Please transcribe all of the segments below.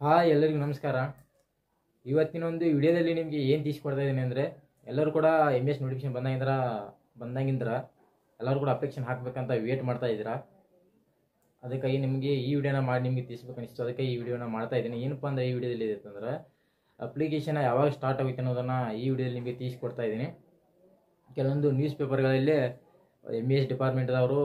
hi ಎಲ್ಲರಿಗೂ ನಮಸ್ಕಾರ ಇವತ್ತಿನ ಒಂದು ವಿಡಿಯೋದಲ್ಲಿ ನಿಮಗೆ ಏನು ತಿಳಿಸ್ಕೊಡ್ತಾ ಇದ್ದೀನಿ ಅಂದರೆ ಎಲ್ಲರೂ ಕೂಡ ಎಮ್ ಎಸ್ ನೋಟಿಫಿಕೇಶನ್ ಬಂದಾಗಿಂದ್ರ ಬಂದಾಗಿಂದ್ರ ಎಲ್ಲರೂ ಕೂಡ ಅಪ್ಲಿಕೇಶನ್ ಹಾಕಬೇಕಂತ ವೇಟ್ ಮಾಡ್ತಾ ಇದ್ದೀರಾ ಅದಕ್ಕಾಗಿ ನಿಮಗೆ ಈ ವಿಡಿಯೋನ ಮಾಡಿ ನಿಮಗೆ ತಿಳಿಸ್ಬೇಕು ಅನಿಸ್ತು ಅದಕ್ಕೆ ಈ ವಿಡಿಯೋನ ಮಾಡ್ತಾ ಇದ್ದೀನಿ ಏನಪ್ಪ ಅಂದರೆ ಈ ವಿಡಿಯೋದಲ್ಲಿ ಇರುತ್ತಂದ್ರೆ ಅಪ್ಲಿಕೇಶನ್ ಯಾವಾಗ ಸ್ಟಾರ್ಟ್ ಆಗುತ್ತೆ ಅನ್ನೋದನ್ನು ಈ ವಿಡಿಯೋದಲ್ಲಿ ನಿಮಗೆ ತಿಳಿಸ್ಕೊಡ್ತಾ ಇದ್ದೀನಿ ಕೆಲವೊಂದು ನ್ಯೂಸ್ ಪೇಪರ್ಗಳಲ್ಲಿ ಎಮ್ ಎಸ್ ಡಿಪಾರ್ಟ್ಮೆಂಟ್ದವರು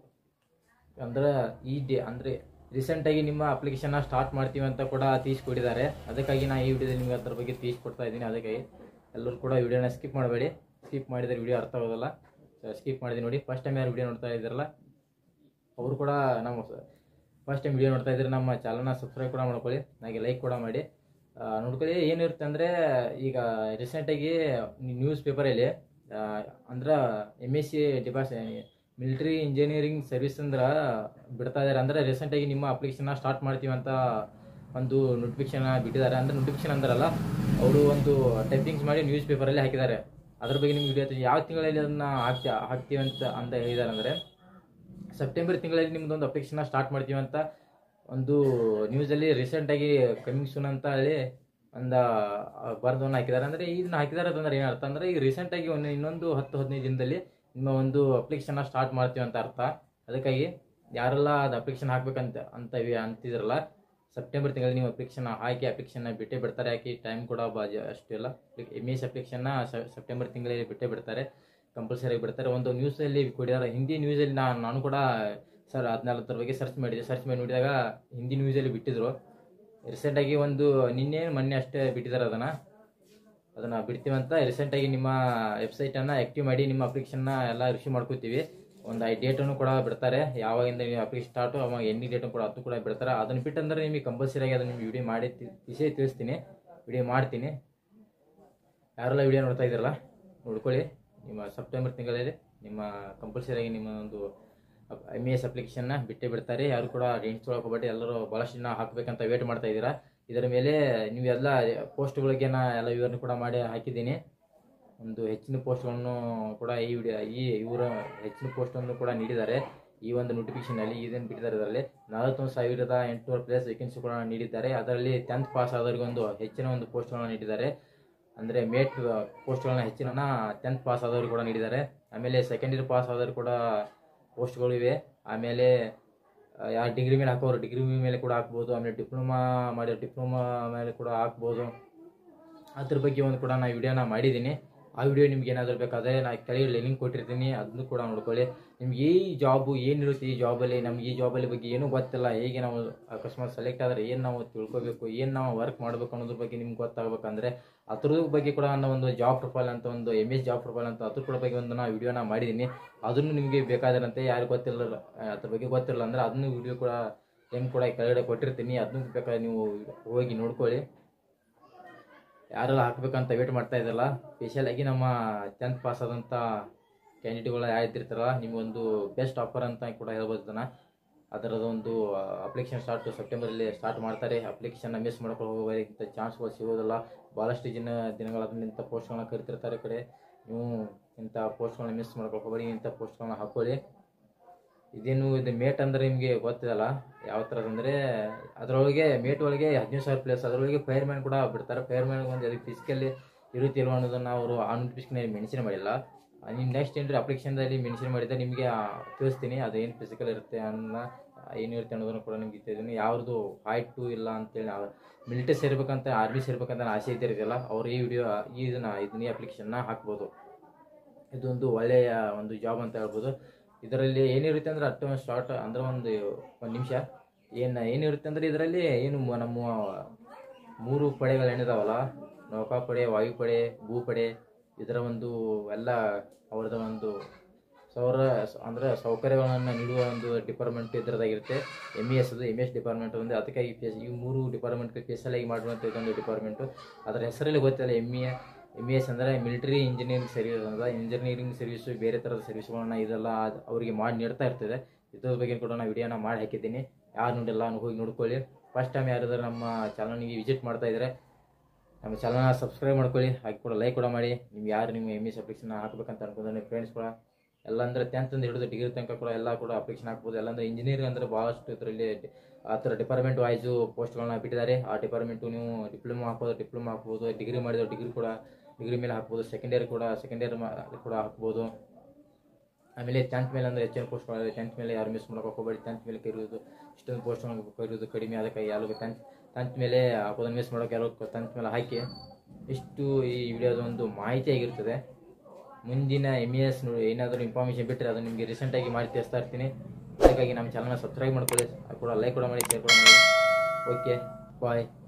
ಅಂದ್ರೆ ಈ ಡಿ ಅಂದರೆ ರೀಸೆಂಟಾಗಿ ನಿಮ್ಮ ಅಪ್ಲಿಕೇಶನ್ನ ಸ್ಟಾರ್ಟ್ ಮಾಡ್ತೀವಿ ಅಂತ ಕೂಡ ತೀಸ್ಕೊಟ್ಟಿದ್ದಾರೆ ಅದಕ್ಕಾಗಿ ನಾನು ಈ ವಿಡಿಯೋದಲ್ಲಿ ನಿಮಗೆ ಅದ್ರ ಬಗ್ಗೆ ತೀಸ್ಕೊಡ್ತಾ ಇದ್ದೀನಿ ಅದಕ್ಕಾಗಿ ಎಲ್ಲರೂ ಕೂಡ ವಿಡಿಯೋನ ಸ್ಕಿಪ್ ಮಾಡಬೇಡಿ ಸ್ಕಿಪ್ ಮಾಡಿದರೆ ವಿಡಿಯೋ ಅರ್ಥ ಆಗೋದಲ್ಲ ಸ್ಕಿಪ್ ಮಾಡಿದೆ ನೋಡಿ ಫಸ್ಟ್ ಟೈಮ್ ಯಾರು ವಿಡಿಯೋ ನೋಡ್ತಾ ಇದ್ದಾರಲ್ಲ ಅವರು ಕೂಡ ನಮ್ಮ ಫಸ್ಟ್ ಟೈಮ್ ವಿಡಿಯೋ ನೋಡ್ತಾ ಇದ್ರೆ ನಮ್ಮ ಚಾನಲ್ನ ಸಬ್ಸ್ಕ್ರೈಬ್ ಕೂಡ ಮಾಡ್ಕೊಳ್ಳಿ ನನಗೆ ಲೈಕ್ ಕೂಡ ಮಾಡಿ ಆ, ನೋಡ್ಕೊಳ್ಳಿ ಏನಿರುತ್ತೆ ಅಂದರೆ ಈಗ ರೀಸೆಂಟಾಗಿ ನ್ಯೂಸ್ ಪೇಪರಲ್ಲಿ ಅಂದ್ರೆ ಎಮ್ ಎಸ್ ಸಿ ಡಿಪಾಸ್ ಮಿಲಿಟರಿ ಇಂಜಿನಿಯರಿಂಗ್ ಸರ್ವಿಸ್ ಅಂದ್ರೆ ಬಿಡ್ತಾ ಇದ್ದಾರೆ ಅಂದರೆ ರೀಸೆಂಟಾಗಿ ನಿಮ್ಮ ಅಪ್ಲಿಕೇಶನ್ನ ಸ್ಟಾರ್ಟ್ ಮಾಡ್ತೀವಿ ಅಂತ ಒಂದು ನೋಟಿಫಿಕೇಶನ್ ಬಿಟ್ಟಿದ್ದಾರೆ ಅಂದರೆ ನೋಟಿಫಿಕೇಶನ್ ಅಂದ್ರಲ್ಲ ಅವರು ಒಂದು ಟೈಪಿಂಗ್ಸ್ ಮಾಡಿ ನ್ಯೂಸ್ ಪೇಪರಲ್ಲಿ ಹಾಕಿದ್ದಾರೆ ಅದ್ರ ಬಗ್ಗೆ ನಿಮ್ಗೆ ವಿಡಿಯೋ ಯಾವ ತಿಂಗಳಲ್ಲಿ ಅದನ್ನ ಹಾಕ್ತಿ ಹಾಕ್ತೀವಿ ಅಂತ ಅಂತ ಹೇಳಿದ್ದಾರೆ ಅಂದರೆ ಸೆಪ್ಟೆಂಬರ್ ತಿಂಗಳಲ್ಲಿ ನಿಮ್ದೊಂದು ಅಪ್ಲಿಕೇಶನ್ ಸ್ಟಾರ್ಟ್ ಮಾಡ್ತೀವಿ ಅಂತ ಒಂದು ನ್ಯೂಸಲ್ಲಿ ರೀಸೆಂಟಾಗಿ ಕಮಿಂಗ್ ಸೂನ್ ಅಂತ ಹೇಳಿ ಒಂದು ಬರ್ದವನ್ನು ಹಾಕಿದ್ದಾರೆ ಅಂದರೆ ಇದನ್ನ ಹಾಕಿದ್ದಾರೆ ಅಂತಂದ್ರೆ ಏನು ಅರ್ಥ ಅಂದರೆ ಈಗ ರೀಸೆಂಟಾಗಿ ಒಂದು ಇನ್ನೊಂದು ಹತ್ತು ಹದಿನೈದು ದಿನದಲ್ಲಿ ನಿಮ್ಮ ಒಂದು ಅಪ್ಲಿಕೇಶನ್ನ ಸ್ಟಾರ್ಟ್ ಮಾಡ್ತೀವಿ ಅಂತ ಅರ್ಥ ಅದಕ್ಕಾಗಿ ಯಾರೆಲ್ಲ ಅದು ಅಪ್ಲಿಕೇಶನ್ ಹಾಕ್ಬೇಕಂತ ಅಂತ ಅಂತಿದ್ರಲ್ಲ ಸೆಪ್ಟೆಂಬರ್ ತಿಂಗಳಲ್ಲಿ ನೀವು ಅಪ್ಲಿಕೇಶನ್ ಹಾಕಿ ಅಪ್ಲಿಕೇಶನ್ನ ಬಿಟ್ಟೇ ಬಿಡ್ತಾರೆ ಹಾಕಿ ಟೈಮ್ ಕೂಡ ಬಾ ಅಷ್ಟು ಇಲ್ಲ ಎಮ್ ಎಸ್ ಅಪ್ಲಿಕೇಶನ್ನ ಸೆಪ್ಟೆಂಬರ್ ತಿಂಗಳಲ್ಲಿ ಬಿಟ್ಟೇ ಬಿಡ್ತಾರೆ ಕಂಪಲ್ಸರಿ ಬಿಡ್ತಾರೆ ಒಂದು ನ್ಯೂಸಲ್ಲಿ ಕೊಡಿದಾರೆ ಹಿಂದಿ ನ್ಯೂಸಲ್ಲಿ ನಾನು ನಾನು ಕೂಡ ಸರ್ ಹದಿನಾಲ್ಕು ಅದ್ರ ಬಗ್ಗೆ ಸರ್ಚ್ ಮಾಡಿದೆ ಸರ್ಚ್ ಮಾಡಿ ನೋಡಿದಾಗ ಹಿಂದಿ ನ್ಯೂಸಲ್ಲಿ ಬಿಟ್ಟಿದ್ರು ರೀಸೆಂಟಾಗಿ ಒಂದು ನಿನ್ನೆ ಮೊನ್ನೆ ಅಷ್ಟೇ ಬಿಟ್ಟಿದ್ದಾರೆ ಅದನ್ನು ಅದನ್ನು ಬಿಡ್ತೀವಂತ ರೀಸೆಂಟಾಗಿ ನಿಮ್ಮ ವೆಬ್ಸೈಟನ್ನು ಆ್ಯಕ್ಟಿವ್ ಮಾಡಿ ನಿಮ್ಮ ಅಪ್ಲಿಕೇಶನ್ನ ಎಲ್ಲ ರಿಸೀವ್ ಮಾಡ್ಕೋತೀವಿ ಒಂದು ಐದು ಡೇಟನ್ನು ಕೂಡ ಬಿಡ್ತಾರೆ ಯಾವಾಗಿಂದ ನೀವು ಅಪ್ಲಿಕೇಶನ್ ಸ್ಟಾರ್ಟು ಅವಾಗ ಎಣ್ಣೆ ಡೇಟನ್ನು ಕೂಡ ಅದು ಕೂಡ ಬಿಡ್ತಾರೆ ಅದನ್ನು ಬಿಟ್ಟಂದ್ರೆ ನಿಮಗೆ ಕಂಪಲ್ಸರಿ ಆಗಿ ಅದನ್ನು ನಿಮ್ಗೆ ವಿಡಿಯೋ ಮಾಡಿ ತಿ- ವಿಷಯ ತಿಳಿಸ್ತೀನಿ ವಿಡಿಯೋ ಮಾಡ್ತೀನಿ ಯಾರೆಲ್ಲ ವಿಡಿಯೋ ನೋಡ್ತಾ ಇದ್ದೀರಲ್ಲ ನೋಡ್ಕೊಳ್ಳಿ ನಿಮ್ಮ ಸೆಪ್ಟೆಂಬರ್ ತಿಂಗಳಲ್ಲಿ ನಿಮ್ಮ ಕಂಪಲ್ಸರಿ ಆಗಿ ನಿಮ್ಮ ಒಂದು ಎಮ್ ಎಸ್ ಅಪ್ಲಿಕೇಶನ್ನ ಬಿಟ್ಟೇ ಬಿಡ್ತಾರೆ ಯಾರು ಕೂಡ ರೆಂಟ್ ತೊಗೊಳ್ಕೊಬೇಡಿ ಎಲ್ಲರೂ ಭಾಳಷ್ಟು ಜನ ಹಾಕಬೇಕಂತ ವೇಟ್ ಮಾಡ್ತಾ ಇದ್ದೀರಾ ಇದರ ಮೇಲೆ ನೀವೆಲ್ಲ ಪೋಸ್ಟ್ಗಳಿಗೆ ನಾ ಎಲ್ಲ ವಿವರಣೆ ಕೂಡ ಮಾಡಿ ಹಾಕಿದ್ದೀನಿ ಒಂದು ಹೆಚ್ಚಿನ ಪೋಸ್ಟ್ಗಳನ್ನು ಕೂಡ ಈ ವಿಡಿಯೋ ಈ ಇವರ ಹೆಚ್ಚಿನ ಪೋಸ್ಟನ್ನು ಕೂಡ ನೀಡಿದ್ದಾರೆ ಈ ಒಂದು ನೋಟಿಫಿಕೇಶನಲ್ಲಿ ಇದನ್ನು ಬಿಟ್ಟಿದ್ದಾರೆ ಇದರಲ್ಲಿ ನಲವತ್ತೊಂದು ಸಾವಿರದ ಎಂಟುನೂರು ಪ್ಲೇಸ್ ವೇಕೆನ್ಸಿ ಕೂಡ ನೀಡಿದ್ದಾರೆ ಅದರಲ್ಲಿ ಟೆಂತ್ ಪಾಸ್ ಆದವರಿಗೆ ಒಂದು ಹೆಚ್ಚಿನ ಒಂದು ಪೋಸ್ಟ್ಗಳನ್ನು ನೀಡಿದ್ದಾರೆ ಅಂದರೆ ಮೇಟ್ ಪೋಸ್ಟ್ಗಳನ್ನ ಹೆಚ್ಚಿನ ಟೆಂತ್ ಪಾಸ್ ಆದವರು ಕೂಡ ನೀಡಿದ್ದಾರೆ ಆಮೇಲೆ ಸೆಕೆಂಡ್ ಇಯರ್ ಪಾಸ್ ಆದವರು ಕೂಡ ಪೋಸ್ಟ್ಗಳು ಇವೆ ಆಮೇಲೆ ಯಾರು ಡಿಗ್ರಿ ಮೇಲೆ ಹಾಕೋರು ಡಿಗ್ರಿ ಮೇಲೆ ಕೂಡ ಹಾಕ್ಬೋದು ಆಮೇಲೆ ಡಿಪ್ಲೊಮಾ ಮಾಡಿರೋ ಡಿಪ್ಲೊಮಾ ಮೇಲೆ ಕೂಡ ಹಾಕ್ಬೋದು ಅದ್ರ ಬಗ್ಗೆ ಒಂದು ಕೂಡ ನಾನು ವಿಡಿಯೋನ ಮಾಡಿದ್ದೀನಿ ಆ ವಿಡಿಯೋ ನಿಮ್ಗೆ ಏನಾದರೂ ಬೇಕಾದರೆ ನಾ ಕೆಳಗೆ ಲಿಂಕ್ ಕೊಟ್ಟಿರ್ತೀನಿ ಅದನ್ನು ಕೂಡ ನೋಡ್ಕೊಳ್ಳಿ ನಿಮ್ಗೆ ಈ ಜಾಬು ಏನಿರುತ್ತೆ ಈ ಜಾಬಲ್ಲಿ ನಮ್ಗೆ ಈ ಜಾಬಲ್ಲಿ ಬಗ್ಗೆ ಏನೂ ಗೊತ್ತಿಲ್ಲ ಹೇಗೆ ನಾವು ಅಕಸ್ಮಾತ್ ಸೆಲೆಕ್ಟ್ ಆದರೆ ಏನು ನಾವು ತಿಳ್ಕೊಬೇಕು ಏನು ನಾವು ವರ್ಕ್ ಮಾಡಬೇಕು ಅನ್ನೋದ್ರ ಬಗ್ಗೆ ನಿಮ್ಗೆ ಗೊತ್ತಾಗಬೇಕಂದ್ರೆ ಅದ್ರ ಬಗ್ಗೆ ಕೂಡ ಅನ್ನೋ ಒಂದು ಜಾಬ್ ಪ್ರೊಫೈಲ್ ಅಂತ ಒಂದು ಎಮ್ ಎಸ್ ಜಾಬ್ ಪ್ರೊಫೈಲ್ ಅಂತ ಅದ್ರ ಕೂಡ ಬಗ್ಗೆ ಒಂದು ನಾನು ವಿಡಿಯೋನ ಮಾಡಿದ್ದೀನಿ ಅದನ್ನು ನಿಮಗೆ ಬೇಕಾದರಂತೆ ಯಾರು ಗೊತ್ತಿಲ್ಲ ಅದ್ರ ಬಗ್ಗೆ ಗೊತ್ತಿಲ್ಲ ಅಂದರೆ ಅದನ್ನು ವಿಡಿಯೋ ಕೂಡ ಲಿಂಕ್ ಕೂಡ ಕೆಳಗಡೆ ಕೊಟ್ಟಿರ್ತೀನಿ ಅದನ್ನು ಬೇಕಾದ್ರೆ ನೀವು ಹೋಗಿ ನೋಡ್ಕೊಳ್ಳಿ ಯಾರೆಲ್ಲ ಹಾಕ್ಬೇಕಂತ ವೇಟ್ ಮಾಡ್ತಾ ಇದ್ದಲ್ಲ ಸ್ಪೆಷಲ್ ಆಗಿ ನಮ್ಮ ಟೆಂತ್ ಪಾಸ್ ಆದಂಥ ಕ್ಯಾಂಡಿಡೇಟ್ಗಳು ಯಾರಿದ್ದಿರ್ತಾರಲ್ಲ ನಿಮಗೊಂದು ಬೆಸ್ಟ್ ಆಫರ್ ಅಂತ ಕೂಡ ಹೇಳ್ಬೋದು ಇದನ್ನ ಅದರದೊಂದು ಅಪ್ಲಿಕೇಶನ್ ಸ್ಟಾರ್ಟ್ ಸೆಪ್ಟೆಂಬರಲ್ಲಿ ಸ್ಟಾರ್ಟ್ ಮಾಡ್ತಾರೆ ಅಪ್ಲಿಕೇಶನ್ನ ಮಿಸ್ ಮಾಡ್ಕೊಂಡು ಹೋಗೋರಿ ಇಂಥ ಚಾನ್ಸ್ಗಳು ಸಿಗೋದಿಲ್ಲ ಭಾಳಷ್ಟು ಜನ ದಿನಗಳಾದ್ಮೇಲೆ ಇಂಥ ಪೋಸ್ಟ್ಗಳನ್ನ ಕರಿತಿರ್ತಾರೆ ಈ ಕಡೆ ನೀವು ಇಂಥ ಪೋಸ್ಟ್ಗಳನ್ನ ಮಿಸ್ ಮಾಡ್ಕೊಂಡು ಹೋಗಬೇಡಿ ಇಂಥ ಪೋಸ್ಟ್ಗಳನ್ನ ಹಾಕೊಳ್ಳಿ ಇದೇನು ಇದು ಮೇಟ್ ಅಂದ್ರೆ ನಿಮಗೆ ಗೊತ್ತಿದಲ್ಲ ಯಾವ ಥರದ್ದು ಅಂದರೆ ಅದರೊಳಗೆ ಮೇಟ್ ಒಳಗೆ ಹದಿನೈದು ಸಾವಿರ ಪ್ಲೇಸ್ ಅದರೊಳಗೆ ಫೈರ್ ಮ್ಯಾನ್ ಕೂಡ ಬಿಡ್ತಾರೆ ಫೈರ್ ಮ್ಯಾನ್ ಒಂದು ಅದಕ್ಕೆ ಫಿಸಿಕಲ್ಲಿ ಇರುತ್ತಿಲ್ವ ಅನ್ನೋದನ್ನು ಅವರು ಆ ನೋಟಿಫಿಕೇಶನ್ ಮೆನ್ಷನ್ ಮಾಡಿಲ್ಲ ನಿಮ್ಮ ನೆಕ್ಸ್ಟ್ ಏನ್ರಿ ಅಪ್ಲಿಕೇಶನ್ದಲ್ಲಿ ಮೆನ್ಷನ್ ಮಾಡಿದ್ರೆ ನಿಮಗೆ ಆ, ತಿಳಿಸ್ತೀನಿ ಅದೇನು ಫಿಸಿಕಲ್ ಇರುತ್ತೆ ಅನ್ನೋ ಏನಿರುತ್ತೆ ಅನ್ನೋದನ್ನು ಕೂಡ ನಿಮ್ಗೆ ತಿಳಿದೀನಿ ಯಾವ್ದು ಹೈಟು ಇಲ್ಲ ಅಂತೇಳಿ ಮಿಲಿಟರಿ ಸೇರ್ಬೇಕಂತ ಆರ್ಮಿ ಸೇರ್ಬೇಕಂತ ಆಸೆ ಇದ್ದಿರಲ್ಲ ಅವ್ರು ಈ ವಿಡಿಯೋ ಈ ಇದನ್ನ ಇದನ್ನ ಈ ಅಪ್ಲಿಕೇಶನ್ನ ಹಾಕ್ಬೋದು ಇದೊಂದು ಒಳ್ಳೆಯ ಒಂದು ಜಾಬ್ ಅಂತ ಹೇಳ್ಬೋದು ಇದರಲ್ಲಿ ಏನಿರುತ್ತೆ ಅಂದ್ರೆ ಅಟ್ಟು ಶಾರ್ಟ್ ಅಂದ್ರೆ ಒಂದು ಒಂದು ನಿಮಿಷ ಏನು ಏನಿರುತ್ತೆ ಅಂದರೆ ಇದರಲ್ಲಿ ಏನು ಮ- ನಮ್ಮ ಮೂರು ಪಡೆಗಳು ಏನಿದಾವಲ್ಲ ನೌಕಾಪಡೆ ವಾಯುಪಡೆ ಭೂಪಡೆ ಇದರ ಒಂದು ಎಲ್ಲ ಅವರದ ಒಂದು ಸೌರ ಅಂದರೆ ಸೌಕರ್ಯಗಳನ್ನು ನೀಡುವ ಒಂದು ಡಿಪಾರ್ಟ್ಮೆಂಟ್ ಇದರದಾಗಿರುತ್ತೆ ಎಮ್ ಇ ಎಸ್ ಅದು ಎಮ್ ಎಸ್ ಡಿಪಾರ್ಟ್ಮೆಂಟ್ ಒಂದು ಅದಕ್ಕಾಗಿ ಫೇಸ್ ಈ ಮೂರು ಡಿಪಾರ್ಟ್ಮೆಂಟ್ಗೆ ಸ್ಪೆಷಲ್ ಆಗಿ ಮಾಡುವಂಥ ಇದೊಂದು ಡಿಪಾರ್ಟ್ಮೆಂಟು ಅದರ ಹೆಸರಲ್ಲಿ ಗೊತ್ತಿಲ್ಲ M E M E S ಅಂದರೆ ಮಿಲಿಟರಿ ಇಂಜಿನಿಯರಿಂಗ್ ಸರ್ವಿಸ್ ಅಂತ ಇಂಜಿನಿಯರಿಂಗ್ ಸರ್ವಿಸು ಬೇರೆ ಥರದ ಸರ್ವಿಸ್ಗಳನ್ನ ಇದೆಲ್ಲ ಅದ್- ಅವರಿಗೆ ಮಾಡಿ ನೀಡ್ತಾ ಇರ್ತದೆ ಇದ್ರ ಬಗ್ಗೆ ಕೂಡ ನಾನು ವಿಡಿಯೋನ ಮಾಡಿ ಹಾಕಿದ್ದೀನಿ ಯಾರು ನೋಡಿಲ್ಲ ನೀವು ಹೋಗಿ ನೋಡ್ಕೊಳ್ಳಿ ಫಸ್ಟ್ ಟೈಮ್ ಯಾರಾದ್ರೂ ನಮ್ಮ ಚಾನಲ್ನಿಗೆ ವಿಸಿಟ್ ಮಾಡ್ತಾ ಇದ್ದಾರೆ ನಮ್ಮ ಚಾನಲ್ನ ಸಬ್ಸ್ಕ್ರೈಬ್ ಮಾಡ್ಕೊಳ್ಳಿ ಹಾಗೆ ಕೂಡ ಲೈಕ್ ಕೂಡ ಮಾಡಿ ನಿಮ್ಗೆ ಯಾರು ನಿಮ್ಮ ಎಮ್ ಎಸ್ ಅಪ್ಲಿಕೇಶನ್ ಹಾಕ್ಬೇಕಂತ ಅನ್ಕೊಂಡ್ರೆ ನಿಮ್ಮ ಫ್ರೆಂಡ್ಸ್ ಕೂಡ ಎಲ್ಲ ಅಂದರೆ ಟೆಂತ್ ಹಿಡಿದು ಡಿಗ್ರಿ ತನಕ ಕೂಡ ಎಲ್ಲ ಕೂಡ ಅಪ್ಲಿಕೇಶನ್ ಹಾಕ್ಬೋದು ಎಲ್ಲ ಅಂದರೆ ಇಂಜಿನಿಯರಿಂಗ್ ಅಂದರೆ ಭಾಳಷ್ಟು ಇದರಲ್ಲಿ ಆ ಥರ ಡಿಪಾರ್ಟ್ಮೆಂಟ್ ವೈಸು ಪೋಸ್ಟ್ಗಳನ್ನ ಬಿಟ್ಟಿದ್ದಾರೆ ಆ ಡಿಪಾರ್ಟ್ಮೆಂಟು ನೀವು ಡಿಪ್ಲೊಮಾ ಹಾಕ್ಬೋದು ಡಿಪ್ಲೊಮಾ ಹಾಕ್ಬೋದು ಡಿಗ್ರಿ ಮಾಡಿದ್ರೆ ಡಿಗ್ರಿ ಕೂಡ ಡಿಗ್ರಿ ಮೇಲೆ ಹಾಕ್ಬೋದು ಸೆಕೆಂಡ್ ಇಯರ್ ಕೂಡ ಸೆಕೆಂಡ್ ಇಯರ್ ಕೂಡ ಹಾಕ್ಬೋದು ಆಮೇಲೆ ಟೆಂತ್ ಮೇಲೆ ಅಂದರೆ ಹೆಚ್ಚಿನ ಪೋಸ್ಟ್ಗಳಿದೆ ಟೆಂತ್ ಮೇಲೆ ಯಾರು ಮಿಸ್ ಮಾಡೋಕೆ ಹೋಗಬೇಡಿ ಟೆಂತ್ ಮೇಲೆ ಕರೆಯೋದು ಇಷ್ಟೊಂದು ಪೋಸ್ಟ್ಗಳನ್ನು ಕರೆಯೋದು ಕಡಿಮೆ ಅದಕ್ಕೆ ಯಾರು ಟೆಂತ್ ಟೆಂತ್ ಮೇಲೆ ಹಾಕೋದನ್ನು ಮಿಸ್ ಮಾಡೋಕೆ ಯಾರು ಟೆಂತ್ ಮೇಲೆ ಹಾಕಿ ಇಷ್ಟು ಈ ವಿಡಿಯೋದ ಒಂದು ಮಾಹಿತಿ ಆಗಿರ್ತದೆ ಮುಂದಿನ ಎಮ್ ಇ ಎಸ್ ಏನಾದರೂ ಇನ್ಫಾರ್ಮೇಷನ್ ಬಿಟ್ಟರೆ ಅದು ನಿಮಗೆ ರೀಸೆಂಟಾಗಿ ಮಾಡಿ ತಿಳಿಸ್ತಾ ಇರ್ತೀನಿ ಅದಕ್ಕಾಗಿ ನಮ್ಮ ಚಾನಲ್ನ ಸಬ್ಸ್ಕ್ರೈಬ್ ಮಾಡ್ಕೊಳ್ಳಿ ಅದು ಕೂಡ ಲೈಕ್ ಕೂಡ ಮಾಡಿ ಶೇರ್ ಕೂಡ ಮಾಡಿ ಓಕೆ ಬಾಯ್